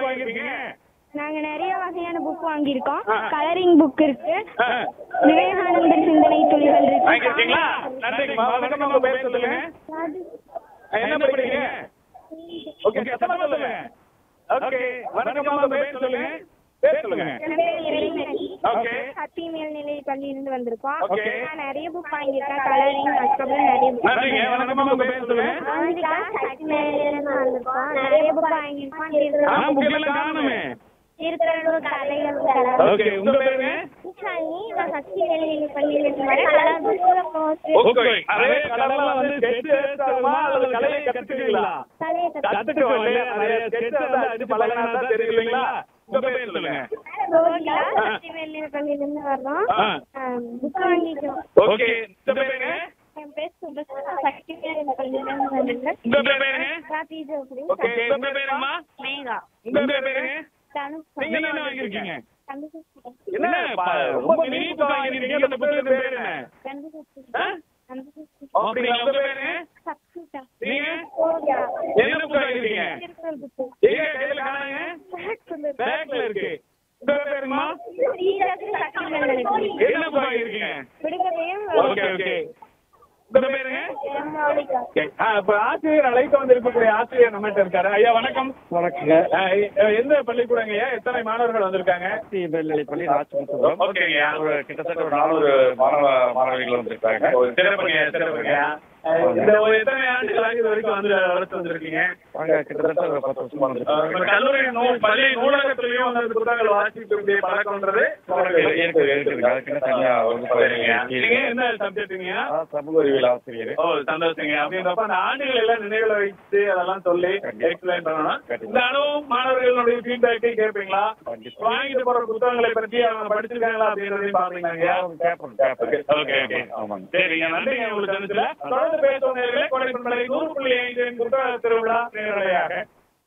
வாங்கியிருக்கீங்க நாங்க நிறைய வகையான புக் வாங்கியிருக்கோம் ஆ. கலரிங் புக் இருக்கு ஆ. விவேகானந்தர் சிந்தனை துளிகள் வாங்கியிருக்கீங்களா இருக்கு நன்றிங்கம்மா வணக்கம் உங்க பேர் சொல்லுங்க என்ன படிக்கிறீங்க ஓகே சத்தமா சொல்லுங்க ஓகே வணக்கம் உங்க பேர் சொல்லுங்க பேர் சொல்லுங்க ஓகே ஹாப்பி மேல்நிலை பள்ளியிலிருந்து வந்திருக்கோம் Okay. நான் நிறைய புக் வாங்கியிருக்கேன் கலரிங் அதுக்கப்புறம் நிறைய புக் நன்றிங்க வணக்கம் உங்க பேர் சொல்லுங்க ஆந்திரா ஹாப்பி மேல்நிலையிலிருந்து வந்திருக்கோம் நிறைய புக் வாங்கியிருக்கோம் ஆ புக்கெல்லாம் காணுமே திருக்குறள் கதைகள் ஓகே உங்க பேருங்க உஷாலினி நான் சக்தி மேல்நிலை பள்ளியிலிருந்து வரேன் கலர் புக் ஓகே அதே கலர்ல வந்து ஸ்கெட்ச் எடுத்தாலுமா அல்லது கலையை கத்துக்கிறீங்களா கலையை கத்துட்டு வரல நிறைய ஸ்கெட்ச் வந்து அடிச்சு பழகினா தான் தெரியும் இல்லைங்களா உங்க பேர் சொல்லுங்க ரோகிலா சக்தி மேல்நிலை பள்ளியிலிருந்து வர்றோம் ஆ. புக் வாங்கிக்கிறோம் ஓகே உங்க பேருங்க என் பேர் சுபஸ்ரீ சக்தி மேல்நிலை பள்ளியிலிருந்து வந்திருக்கேன் உங்க பேருங்க ராத்தி ஜோப்ரி ஓகே உங்க பேருங்கம்மா மேகா உங்க பேருங்க தனு நீங்க என்ன வாங்கிருக்கீங்க கண்டு என்ன ப- ரொம்ப மினி புக் வாங்கிருக்கீங்க அந்த புத்தகத்து பேர் என்ன கண்டு ஆ? அப்படிங்களா உங்க பேருங்க சக்திதா நீங்க ஓகே என்ன புக் வாங்கிருக்கீங்க திருக்குறள் புக் எங்க கையில காணுங்க பேக்ல இருக்கு உங்க பேருங்கம்மா சக்தி மேல்நிலை பள்ளி என்ன புக் வாங்கிருக்கீங்க விடுகதையும் ஓகே ஓகே உங்க பேருங்க மௌலிகா ஓகே. ஆ, இப்ப ஆசிரியர் அழைக்க வந்திருக்கக்கூடிய ஆசிரியர் நம்மகிட்ட இருக்காரு ஐயா வணக்கம் வணக்கங்க ஆ, எ- எந்த பள்ளிக்கூடங்க ஐயா எத்தனை மாணவர்கள் வந்திருக்காங்க சி மேல்நிலைப்பள்ளி ராஜ்புரம் ஓகேங்க ஒரு கிட்டத்தட்ட ஒரு நானூறு மாணவ மாணவிகள் வந்திருக்காங்க சிறப்புங்க சிறப்புங்க ஆ, இந்த ஒரு எத்தனை ஆண்டுகளாக இது வரைக்கும் வந்து வளர்த்து வந்திருக்கீங்க வாங்க கிட்டத்தட்ட ஒரு பத்து வருஷமா ஆ, வந்திருக்காங்க இப்ப கல்லூரி நூல் பள்ளி நூலகத்திலையும் வந்து அந்த புத்தகங்கள் வாசிக்கக்கூடிய பழக்கம்ன்றது இருக்குது இருக்குது அதுக்குன்னு தனியா வகுப்பு சரிங்க. நீங்க என்ன சப்ஜெக்ட்டுங்க நான் சமூக அறிவியல் ஆசிரியர் ஓ சந்தோஷங்க அப்படின்றப்ப அந்த ஆண்டுகள் எல்லாம் நினைவுல வைத்து அதெல்லாம் சொல்லி கண்டிப்பா. எக்ஸ்பிளைன் பண்ணணும் கண்டிப்பா. இந்த அனுபவம் மாணவர்களுடைய ஃபீட்பேக்கை கேட்பீங்களா கண்டிப்பா. வாங்கிட்டு போற புத்தகங்களை பற்றி அவங்க படிச்சிருக்காங்களா அப்படின்றதையும் பாப்பீங்க பேப்பர் பேப்பர் ஓகே ஓகே ஆமாங்க சரிங்க நன்றிங்க உங்களுக்கு சந்திச்சுல தொடர்ந்து பேசுவதே கொடை பண்பலை நூறு புள்ளி ஐந்து புத்தக திருவிழா நேரலையாக